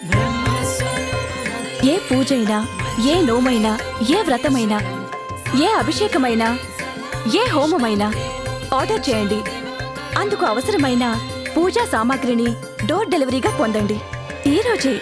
ఏ పూజైనా ఏ నోమైనా ఏ వ్రతమైనా ఏ అభిషేకమైనా ఏ హోమమైనా ఆర్డర్ చేయండి అందుకు అవసరమైన పూజా సామాగ్రిని డోర్ డెలివరీగా పొందండి ఈ రోజే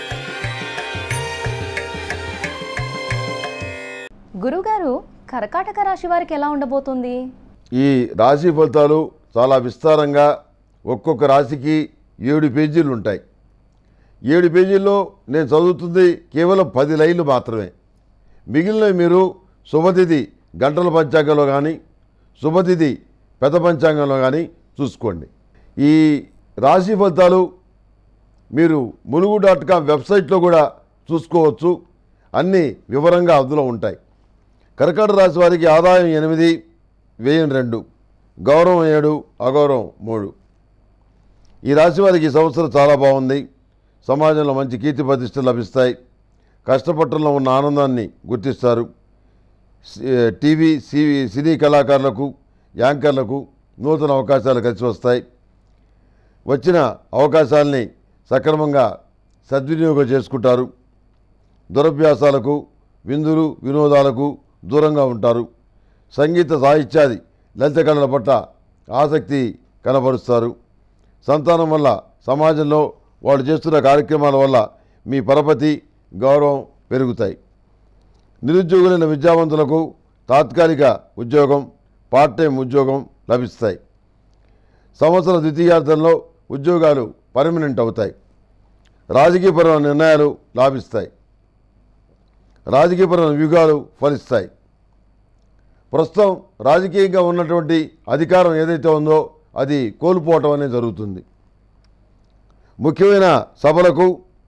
గురుగారు కర్కాటక రాశి వారికి ఎలా ఉండబోతుంది ఈ రాశి ఫలితాలు చాలా విస్తారంగా ఒక్కొక్క రాశికి ఏడు పేజీలు ఉంటాయి ఏడు పేజీల్లో నేను చదువుతుంది కేవలం పది లైన్లు మాత్రమే మిగిలిన మీరు శుభతిథి గంటల పంచాంగంలో కానీ శుభతిథి పెద్ద పంచాంగంలో కానీ చూసుకోండి ఈ రాశి ఫలితాలు మీరు ములుగు డాట్ కామ్ వెబ్సైట్లో కూడా చూసుకోవచ్చు అన్నీ వివరంగా అందులో ఉంటాయి కర్కాటక రాశి వారికి ఆదాయం ఎనిమిది వ్యయం రెండు గౌరవం ఏడు అగౌరవం మూడు ఈ రాశి వారికి ఈ సంవత్సరం చాలా బాగుంది సమాజంలో మంచి కీర్తి ప్రతిష్టలు లభిస్తాయి కష్టపట్టంలో ఉన్న ఆనందాన్ని గుర్తిస్తారు సి- టీవీ సివి సినీ కళాకారులకు యాంకర్లకు నూతన అవకాశాలు కలిసి వస్తాయి వచ్చిన అవకాశాలని సక్రమంగా సద్వినియోగం చేసుకుంటారు దురభ్యాసాలకు విందులు వినోదాలకు దూరంగా ఉంటారు సంగీత సాహిత్యాది లలిత కళల పట్ల ఆసక్తి కనబరుస్తారు సంతానం వల్ల సమాజంలో వాళ్ళు చేస్తున్న కార్యక్రమాల వల్ల మీ పరపతి గౌరవం పెరుగుతాయి నిరుద్యోగులైన విద్యావంతులకు తాత్కాలిక ఉద్యోగం పార్ట్ టైం ఉద్యోగం లభిస్తాయి సంవత్సర ద్వితీయార్థంలో ఉద్యోగాలు పర్మనెంట్ అవుతాయి రాజకీయపరమైన నిర్ణయాలు లాభిస్తాయి రాజకీయపరమైన వ్యూహాలు ఫలిస్తాయి ప్రస్తుతం రాజకీయంగా ఉన్నటువంటి అధికారం ఏదైతే ఉందో అది కోల్పోవటం అనేది జరుగుతుంది ముఖ్యమైన సభలకు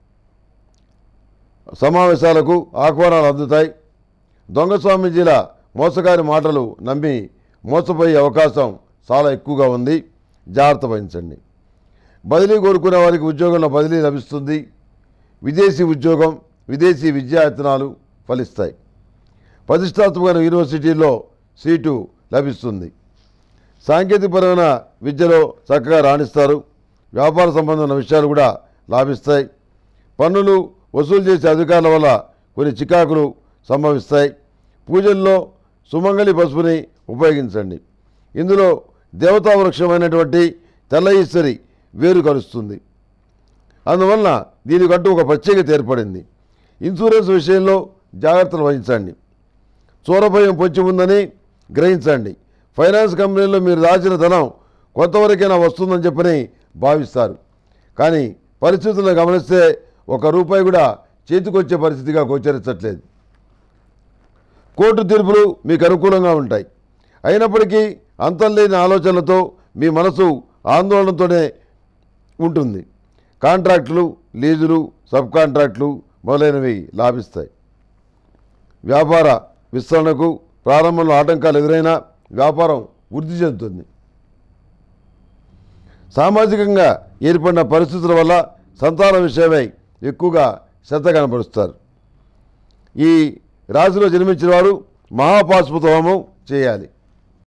సమావేశాలకు ఆహ్వానాలు అందుతాయి దొంగ స్వామీజీల మోసగారి మాటలు నమ్మి మోసపోయే అవకాశం చాలా ఎక్కువగా ఉంది జాగ్రత్త వహించండి బదిలీ కోరుకునే వారికి ఉద్యోగంలో బదిలీ లభిస్తుంది విదేశీ ఉద్యోగం విదేశీ విద్యాయతనాలు ఫలిస్తాయి ప్రతిష్టాత్మకమైన యూనివర్సిటీల్లో సీటు లభిస్తుంది సాంకేతికపరమైన విద్యలో చక్కగా రాణిస్తారు వ్యాపార సంబంధమైన విషయాలు కూడా లాభిస్తాయి పన్నులు వసూలు చేసే అధికారుల వల్ల కొన్ని చికాకులు సంభవిస్తాయి పూజల్లో సుమంగళి పసుపుని ఉపయోగించండి ఇందులో దేవతా వృక్షమైనటువంటి తెల్ల ఈశ్వరి వేరు కలుస్తుంది అందువలన దీనికంటూ ఒక ప్రత్యేకత ఏర్పడింది ఇన్సూరెన్స్ విషయంలో జాగ్రత్తలు వహించండి చోరభయం పొంచి ఉందని గ్రహించండి ఫైనాన్స్ కంపెనీలో మీరు దాచిన ధనం కొంతవరకైనా వస్తుందని చెప్పని భావిస్తారు కానీ పరిస్థితులను గమనిస్తే ఒక రూపాయి కూడా చేతికొచ్చే పరిస్థితిగా గోచరించట్లేదు కోర్టు తీర్పులు మీకు అనుకూలంగా ఉంటాయి అయినప్పటికీ అంతర్లేని ఆలోచనలతో మీ మనసు ఆందోళనతోనే ఉంటుంది కాంట్రాక్టులు లీజులు సబ్ కాంట్రాక్టులు మొదలైనవి లాభిస్తాయి వ్యాపార విస్తరణకు ప్రారంభంలో ఆటంకాలు ఎదురైనా వ్యాపారం వృద్ధి చెందుతుంది సామాజికంగా ఏర్పడిన పరిస్థితుల వల్ల సంతాన విషయమై ఎక్కువగా శ్రద్ధ కనపరుస్తారు ఈ రాశిలో జన్మించిన వారు మహాపాశుపత హోమం చేయాలి